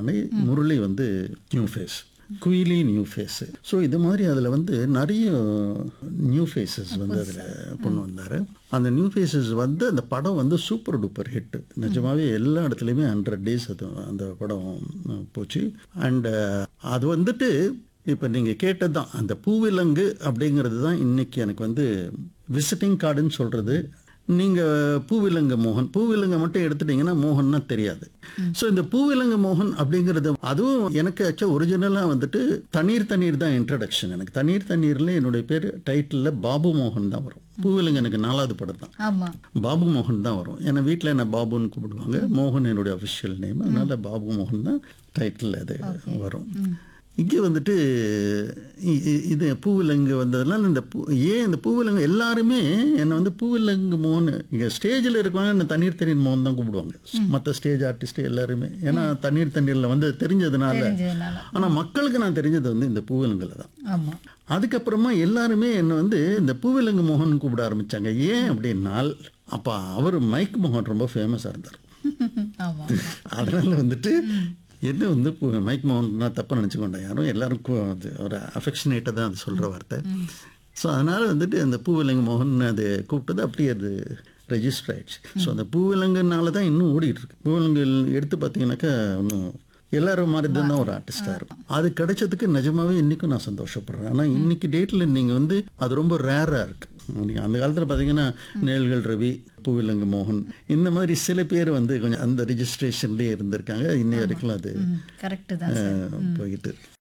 நானே முரளி வந்து new face Kuyili new face so இது மாதிரி அதில் வந்து நிறைய நியூ ஃபேஸஸ் வந்து அதில் கொண்டு வந்தார் அந்த நியூ ஃபேஸஸ் வந்து அந்த படம் வந்து சூப்பர் டூப்பர் ஹிட் நிஜமாவே எல்லா இடத்துலையுமே ஹண்ட்ரட் டேஸ் அது அந்த படம் அஹ், போச்சு அண்ட் அது வந்துட்டு இப்போ நீங்கள் கேட்டது தான் அந்த பூவிலங்கு அப்படிங்கிறது தான் இன்னைக்கு எனக்கு வந்து விசிட்டிங் கார்டுன்னு சொல்கிறது நீங்கள் பூவிலங்க மோகன் பூவிலங்க மட்டும் எடுத்துட்டீங்கன்னா மோகன்னா தெரியாது ஸோ இந்த பூவிலங்க மோகன் அப்படிங்கிறது அதுவும் எனக்கு ஆக்சுவலாக ஒரிஜினலாக வந்துட்டு தண்ணீர் தண்ணீர் தான் இன்ட்ரடக்ஷன் எனக்கு தண்ணீர் தண்ணீரில் என்னுடைய பேர் டைட்டிலில் பாபு மோகன் தான் வரும் பூவிலங்க எனக்கு நாலாவது படம் தான் ஆமா பாபு மோகன் தான் வரும் ஏன்னா வீட்டில் என்ன பாபுன்னு கூப்பிடுவாங்க மோகன் என்னுடைய அஃபிஷியல் நேம் அதனால பாபு மோகன் தான் டைட்டில் அது வரும் இங்கே வந்துட்டு இ- இ- இது பூவிலங்கு வந்ததுனால இந்த பூ ஏன் இந்த பூவிலங்கு எல்லாருமே என்னை வந்து பூவிலங்கு மோகன் இங்கே ஸ்டேஜில் இருக்கவங்க என்ன தண்ணீர் தண்ணீர் மோகன் தான் கூப்பிடுவாங்க மற்ற ஸ்டேஜ் ஆர்டிஸ்ட் எல்லாருமே ஏன்னா தண்ணீர் தண்ணீரில் வந்து தெரிஞ்சதுனால தெரிஞ்சதுனால ஆனால் மக்களுக்கு நான் தெரிஞ்சது வந்து இந்த பூவிலங்கில் தான் ஆமா அதுக்கப்புறமா எல்லாருமே என்னை வந்து இந்த பூவிலங்கு மோகன் கூப்பிட ஆரம்பிச்சாங்க ஏன் அப்படின்னால் அப்போ அவர் மைக் மோகன் ரொம்ப ஃபேமஸாக இருந்தார் ஆமா அதனால வந்துட்டு என்ன வந்து பூ- மைக் மோகன் நான் தப்பாக நினச்சிக்கொண்டேன் யாரும் எல்லாருக்கும் அது ஒரு அஃபெக்ஷனேட்டாக தான் அது சொல்கிற வார்த்தை ஸோ அதனால் வந்துட்டு அந்த பூவிலங்கு மோகன் அது கூப்பிட்டது அப்படியே அது ரெஜிஸ்டர் ஆயிடுச்சு ஸோ அந்த பூவிலங்குனால தான் இன்னும் ஓடிட்டு இருக்கு பூவிலங்கு எடுத்து பார்த்தீங்கன்னாக்கா இன்னும் எல்லாரும் மாதிரி தான் ஒரு ஆர்டிஸ்டாக இருக்கும் அது கிடைச்சதுக்கு நிஜமாவே இன்னைக்கும் நான் சந்தோஷப்படுறேன் ஆனால் இன்னைக்கு டேட்டில் நீங்கள் வந்து அது ரொம்ப ரேராக இருக்கு நீங்க அந்த காலத்தில் பார்த்தீங்கன்னா நேல்கள் ரவி பூவிலங்கு மோகன் இந்த மாதிரி சில பேர் வந்து கொஞ்சம் அந்த ரிஜிஸ்ட்ரேஷன்லேயே இருந்திருக்காங்க இன்னை வரைக்கும் அது கரெக்ட் தான் சார் அஹ், போயிட்டு இருக்கு